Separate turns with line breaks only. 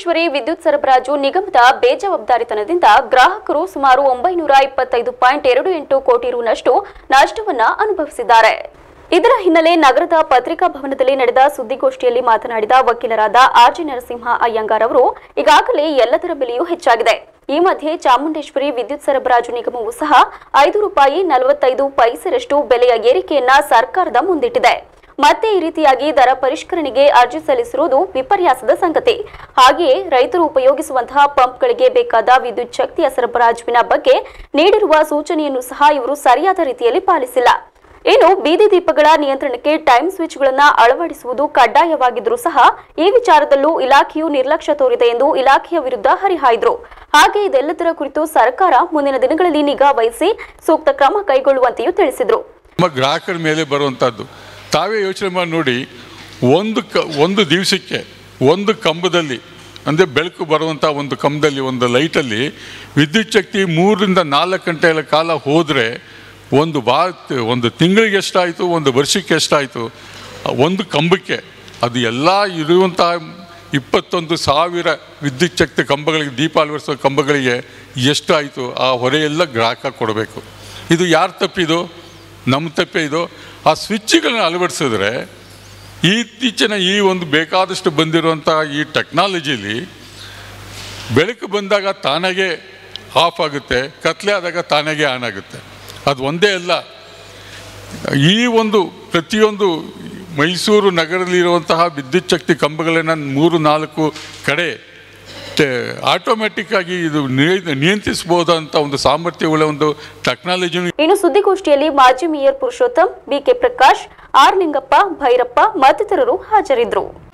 ಚಾಮುಂಡೇಶ್ವರಿ ವಿದ್ಯುತ್ ಸರಬರಾಜು ನಿಗಮದ ಬೇಜವಾಬ್ದಾರಿತನದಿಂದ ಗ್ರಾಹಕರು ಸುಮಾರು ಒಂಬೈನೂರ ಇಪ್ಪತ್ತೈದು ಪಾಯಿಂಟ್ ಎರಡು ಎಂಟು ಕೋಟಿ ರುನಷ್ಟು ನಷ್ಟವನ್ನ ಅನುಭವಿಸಿದ್ದಾರೆ ಇದರ ಹಿನ್ನೆಲೆ ನಗರದ ಪತ್ರಿಕಾ ಭವನದಲ್ಲಿ ನಡೆದ ಸುದ್ದಿಗೋಷ್ಠಿಯಲ್ಲಿ ಮಾತನಾಡಿದ ವಕೀಲರಾದ ಆರ್ ಜಿ ನರಸಿಂಹ ಅಯ್ಯಂಗಾರ್ ಅವರು ಈಗಾಗಲೇ ಎಲ್ಲದರ ಬೆಲೆಯೂ ಹೆಚ್ಚಾಗಿದೆ ಈ ಮಧ್ಯೆ ಚಾಮುಂಡೇಶ್ವರಿ ವಿದ್ಯುತ್ ಸರಬರಾಜು ನಿಗಮವು ಸಹ ಐದು ರೂಪಾಯಿ ನಲವತ್ತೈದು ಪೈಸೆರಷ್ಟು ಬೆಲೆಯ ಏರಿಕೆಯನ್ನ ಸರ್ಕಾರದ ಮುಂದಿಟ್ಟಿದೆ ಮತ್ತೆ ಈ ರೀತಿಯಾಗಿ ದರ ಪರಿಷ್ಕರಣೆಗೆ ಅರ್ಜಿ ಸಲ್ಲಿಸಿರುವುದು ವಿಪರ್ಯಾಸದ ಸಂಗತಿ ಹಾಗೆಯೇ ರೈತರು ಉಪಯೋಗಿಸುವಂತಹ ಪಂಪ್ಗಳಿಗೆ ಬೇಕಾದ ವಿದ್ಯುತ್ ಶಕ್ತಿಯ ಸರಬರಾಜುವಿನ ಬಗ್ಗೆ ನೀಡಿರುವ ಸೂಚನೆಯನ್ನು ಸಹ ಇವರು ಸರಿಯಾದ ರೀತಿಯಲ್ಲಿ ಪಾಲಿಸಿಲ್ಲ ಇನ್ನು ಬೀದಿ ದೀಪಗಳ ನಿಯಂತ್ರಣಕ್ಕೆ ಟೈಮ್ ಸ್ವಿಚ್ಗಳನ್ನ ಅಳವಡಿಸುವುದು ಕಡ್ಡಾಯವಾಗಿದ್ರೂ ಸಹ ಈ ವಿಚಾರದಲ್ಲೂ ಇಲಾಖೆಯು ನಿರ್ಲಕ್ಷ್ಯ ತೋರಿದೆ ಎಂದು ಇಲಾಖೆಯ ವಿರುದ್ಧ ಹರಿಹಾಯ್ದರು ಹಾಗೆ ಇದೆಲ್ಲದರ ಕುರಿತು ಸರ್ಕಾರ ಮುಂದಿನ ದಿನಗಳಲ್ಲಿ ನಿಗಾ ವಹಿಸಿ ಸೂಕ್ತ ಕ್ರಮ ಕೈಗೊಳ್ಳುವಂತೆಯೂ ತಿಳಿಸಿದರು
ನಮ್ಮ ಗ್ರಾಹಕರ ಮೇಲೆ ಬರುವಂಥದ್ದು ತಾವೇ ಯೋಚನೆ ಮಾಡಿ ನೋಡಿ ಒಂದು ಕ ಒಂದು ದಿವಸಕ್ಕೆ ಒಂದು ಕಂಬದಲ್ಲಿ ಅಂದರೆ ಬೆಳಕು ಬರುವಂಥ ಒಂದು ಕಂಬದಲ್ಲಿ ಒಂದು ಲೈಟಲ್ಲಿ ವಿದ್ಯುತ್ ಶಕ್ತಿ ಮೂರರಿಂದ ನಾಲ್ಕು ಗಂಟೆಗಳ ಕಾಲ ಹೋದರೆ ಒಂದು ಬಾ ಒಂದು ತಿಂಗಳಿಗೆ ಎಷ್ಟಾಯಿತು ಒಂದು ವರ್ಷಕ್ಕೆ ಎಷ್ಟಾಯಿತು ಒಂದು ಕಂಬಕ್ಕೆ ಅದು ಎಲ್ಲ ಇರುವಂಥ ಇಪ್ಪತ್ತೊಂದು ಸಾವಿರ ವಿದ್ಯುತ್ ಶಕ್ತಿ ಕಂಬಗಳಿಗೆ ದೀಪ ಅಳವಡಿಸೋ ಕಂಬಗಳಿಗೆ ಎಷ್ಟಾಯಿತು ಆ ಹೊರೆಯೆಲ್ಲ ಗ್ರಾಹಕ ಕೊಡಬೇಕು ಇದು ಯಾರು ತಪ್ಪಿದು ನಮ್ಮ ತಪ್ಪೇ ಇದು ಆ ಸ್ವಿಚ್ಗಳನ್ನ ಅಳವಡಿಸಿದ್ರೆ ಇತ್ತೀಚಿನ ಈ ಒಂದು ಬೇಕಾದಷ್ಟು ಬಂದಿರುವಂಥ ಈ ಟೆಕ್ನಾಲಜಿಲಿ ಬೆಳಕು ಬಂದಾಗ ತಾನಾಗೆ ಆಫ್ ಆಗುತ್ತೆ ಕತ್ಲೆ ಆದಾಗ ತಾನಾಗೆ ಆನ್ ಆಗುತ್ತೆ ಅದು ಒಂದೇ ಅಲ್ಲ ಈ ಒಂದು ಪ್ರತಿಯೊಂದು ಮೈಸೂರು ನಗರದಲ್ಲಿರುವಂತಹ ವಿದ್ಯುತ್ ಶಕ್ತಿ ಕಂಬಗಳನ್ನ ಮೂರು ನಾಲ್ಕು ಕಡೆ ಆಟೋಮೆಟಿಕ್ ಆಗಿ ಇದು ನಿಯ- ನಿಯಂತ್ರಿಸಬಹುದಂತ ಒಂದು ಸಾಮರ್ಥ್ಯವುಳ್ಳ ಒಂದು ಟೆಕ್ನಾಲಜಿ
ಇನ್ನು ಸುದ್ದಿಗೋಷ್ಠಿಯಲ್ಲಿ ಮಾಜಿ mayor Purushottam B K Prakash R Ningappa Bhairappa ಮತ್ತಿತರರು ಹಾಜರಿದ್ದರು